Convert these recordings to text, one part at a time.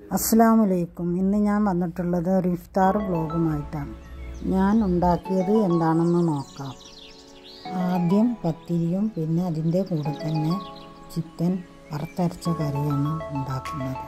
അസ്സാം വലൈക്കും ഇന്ന് ഞാൻ വന്നിട്ടുള്ളത് ഒരു ഇഫ്താർ വ്ലോഗുമായിട്ടാണ് ഞാൻ ഉണ്ടാക്കിയത് എന്താണെന്ന് നോക്കാം ആദ്യം പത്തിരിയും പിന്നെ അതിൻ്റെ കൂടെ തന്നെ ചിക്കൻ വറുത്തരച്ച കറിയാണ് ഉണ്ടാക്കുന്നത്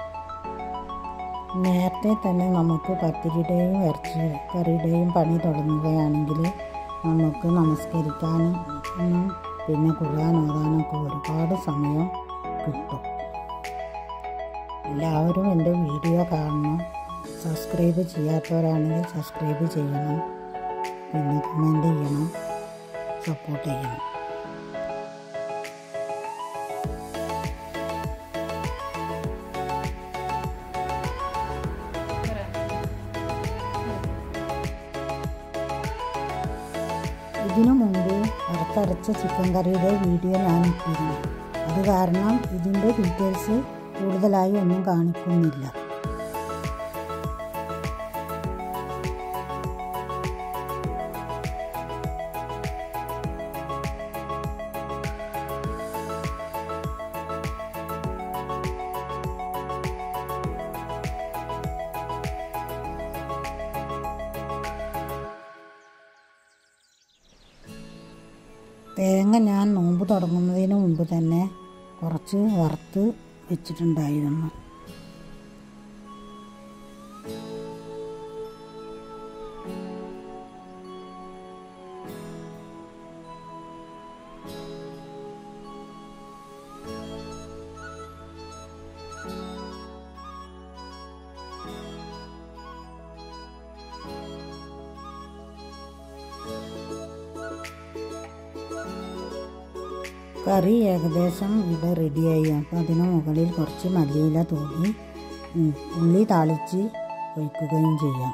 നേരത്തെ തന്നെ നമുക്ക് പത്തിരിയുടെയും ഇറച്ചി കറിയുടെയും പണി തുടങ്ങുകയാണെങ്കിൽ നമുക്ക് നമസ്കരിക്കാനും ഉം, പിന്നെ ഖുർആൻ ഓതാനൊക്കെ ഒരുപാട് സമയം കിട്ടും എല്ലാവരും എൻ്റെ വീഡിയോ കാണണം സബ്സ്ക്രൈബ് ചെയ്യാത്തവരാണെങ്കിൽ സബ്സ്ക്രൈബ് ചെയ്യണം പിന്നെ കമൻറ്റ് ചെയ്യണം സപ്പോർട്ട് ചെയ്യണം ഇതിനു മുമ്പ് വറുത്തരച്ച ചിക്കൻ കറിയുടെ വീഡിയോ ഞാൻ ഇട്ടിരുന്നു അത് കാരണം ഇതിൻ്റെ ഡീറ്റെയിൽസ് കൂടുതലായി ഒന്നും കാണിക്കുന്നില്ല തേങ്ങ ഞാൻ നോമ്പ് തുടങ്ങുന്നതിന് മുമ്പ് തന്നെ കുറച്ച് വറുത്ത് വെച്ചിട്ടുണ്ടായിരുന്നു കറി ഏകദേശം ഇവിടെ റെഡിയായി അപ്പോൾ അതിന് മുകളിൽ കുറച്ച് മല്ലിയില തൂക്കി ഉം, ഉള്ളി താളിച്ച് ഒഴിക്കുകയും ചെയ്യാം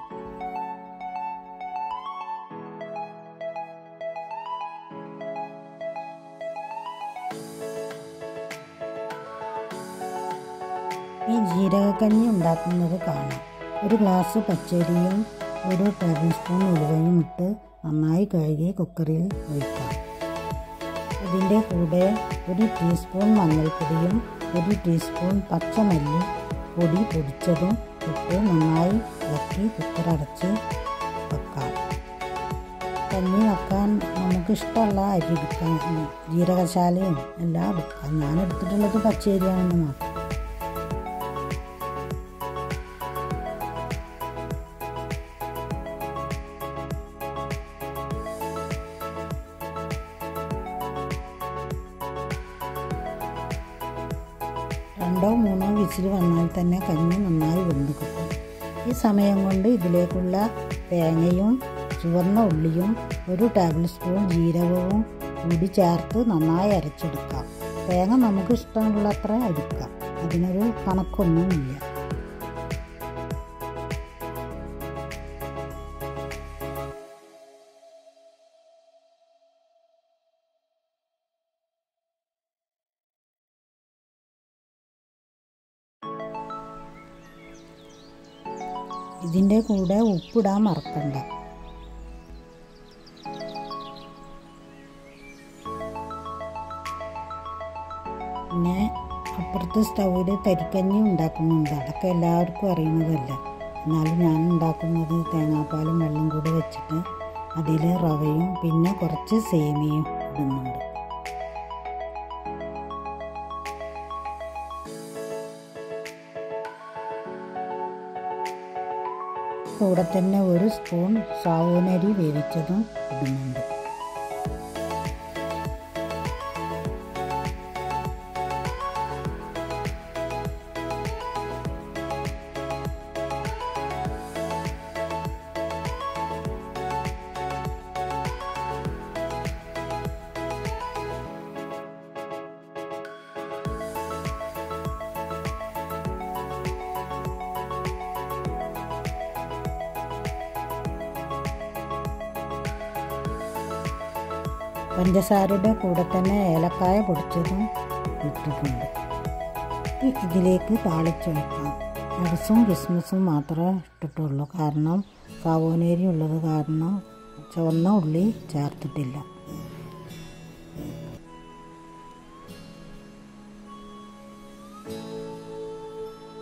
ഈ ജീരകക്കഞ്ഞി ഉണ്ടാക്കുന്നത് കാണാം ഒരു ഗ്ലാസ് പച്ചരിയും ഒരു ടേബിൾ സ്പൂൺ ഉലുവയും ഇട്ട് നന്നായി കഴുകി കുക്കറിൽ ഒഴിക്കാം ഇതിൻ്റെ കൂടെ ഒരു ടീസ്പൂൺ മഞ്ഞൾപ്പൊടിയും ഒരു ടീസ്പൂൺ പച്ചമല്ലി പൊടി പൊടിച്ചതും ഇട്ട് നന്നായി ഇളക്കി കുക്കർ അടച്ച് വെക്കാം കഞ്ഞി വെക്കാൻ നമുക്ക് ഇഷ്ടമുള്ള അരി എടുക്കാം ജീരകശാലയും എല്ലാം എടുക്കാം ഞാൻ എടുത്തിട്ടുള്ളത് പച്ചരിയാണെന്ന് മാത്രം രണ്ടോ മൂന്നോ വിസിൽ വന്നാൽ തന്നെ കഞ്ഞി നന്നായി വെന്ത് കിട്ടും ഈ സമയം കൊണ്ട് ഇതിലേക്കുള്ള തേങ്ങയും ചുവന്ന ഉള്ളിയും ഒരു ടേബിൾ സ്പൂൺ ജീരകവും കൂടി ചേർത്ത് നന്നായി അരച്ചെടുക്കാം തേങ്ങ നമുക്ക് ഇഷ്ടമുള്ളത്ര അരിക്കാം അതിനൊരു കണക്കൊന്നുമില്ല ഇതിൻ്റെ കൂടെ ഉപ്പിടാൻ മറക്കണ്ട പിന്നെ അപ്പുറത്ത് സ്റ്റൗവിൽ തരിക്കഞ്ഞി ഉണ്ടാക്കുന്നുണ്ട് അതൊക്കെ എല്ലാവർക്കും അറിയുന്നതല്ല എന്നാലും ഞാൻ ഉണ്ടാക്കുന്നത് തേങ്ങാപ്പാലും വെള്ളം കൂടി വെച്ചിട്ട് അതിൽ റവയും പിന്നെ കുറച്ച് സേമിയയും ഇടുന്നുണ്ട് കൂടെ തന്നെ ഒരു സ്പൂൺ സാവോനരി വേവിച്ചതും ഇടുന്നുണ്ട് പഞ്ചസാരയുടെ കൂടെ തന്നെ ഏലക്കായ പൊടിച്ചതും ഇട്ടിട്ടുണ്ട് ഇനി ഇതിലേക്ക് താളിച്ചൊഴിക്കാം നട്സും കിസ്മിസും മാത്രമേ ഇട്ടിട്ടുള്ളൂ കാരണം സാവോനേരി ഉള്ളത് കാരണം ചുവന്ന ഉള്ളി ചേർത്തിട്ടില്ല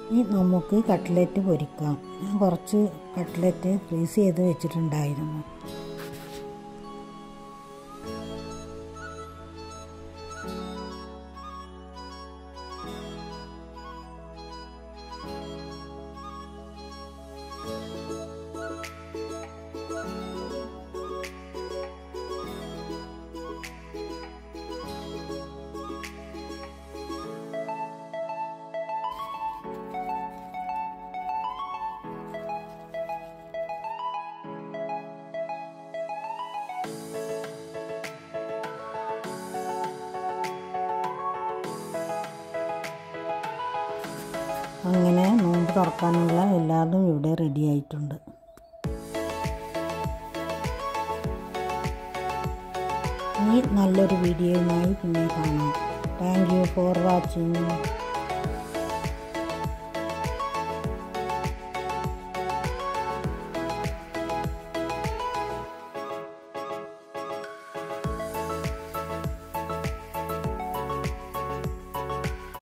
ഇനി നമുക്ക് കട്ട്ലറ്റ് പൊരിക്കാം ഞാൻ കുറച്ച് കട്ട്ലറ്റ് ഫ്രീസ് ചെയ്ത് വെച്ചിട്ടുണ്ടായിരുന്നു അങ്ങനെ നോമ്പ് തുറക്കാനുള്ള എല്ലാതും ഇവിടെ റെഡി ആയിട്ടുണ്ട് ഇനി നല്ലൊരു വീഡിയോയുമായി പിന്നെ കാണാം താങ്ക് യു ഫോർ വാച്ചിങ്